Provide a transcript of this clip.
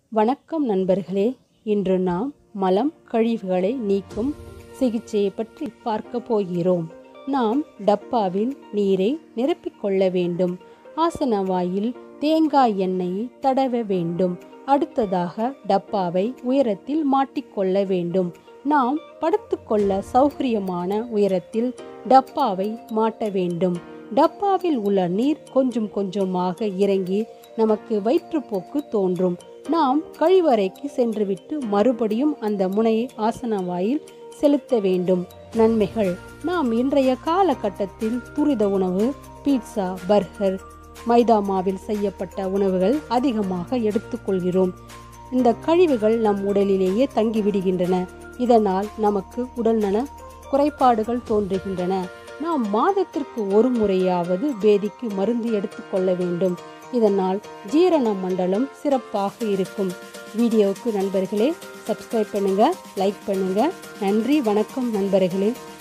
வணக்கம் நண்பர்களே இன்று நாம் மலம் கழிவுகளை நீக்கும் சிகிச்சையை பற்றி பார்க்க போகிறோம் நாம் டப்பாவில் நீரை நிரப்பிக்கொள்ள வேண்டும் ஆசனவாயில் தேங்காய் எண்ணெயை தடவ வேண்டும் அடுத்ததாக டப்பாவை உயரத்தில் மாட்டிக்கொள்ள வேண்டும் நாம் படுத்துக்கொள்ள சௌகரியமான உயரத்தில் டப்பாவை மாட்ட வேண்டும் டப்பாவில் உள்ள நீர் கொஞ்சம் கொஞ்சமாக இறங்கி நமக்கு வயிற்றுப்போக்கு தோன்றும் நாம் கழிவறைக்கு சென்றுவிட்டு மறுபடியும் அந்த முனையை ஆசனவாயில் செலுத்த வேண்டும் நன்மைகள் நாம் இன்றைய காலகட்டத்தில் துரித உணவு பீட்சா பர்கர் மைதா மாவில் செய்யப்பட்ட உணவுகள் அதிகமாக எடுத்துக்கொள்கிறோம் இந்த கழிவுகள் நம் உடலிலேயே தங்கிவிடுகின்றன இதனால் நமக்கு உடல்நல குறைபாடுகள் தோன்றுகின்றன நாம் மாதத்திற்கு ஒரு முறையாவது பேதிக்கு மருந்து எடுத்துக்கொள்ள வேண்டும் இதனால் ஜீரண மண்டலம் சிறப்பாக இருக்கும் வீடியோவுக்கு நண்பர்களே சப்ஸ்கிரைப் பண்ணுங்க லைக் பண்ணுங்க நன்றி வணக்கம் நண்பர்களே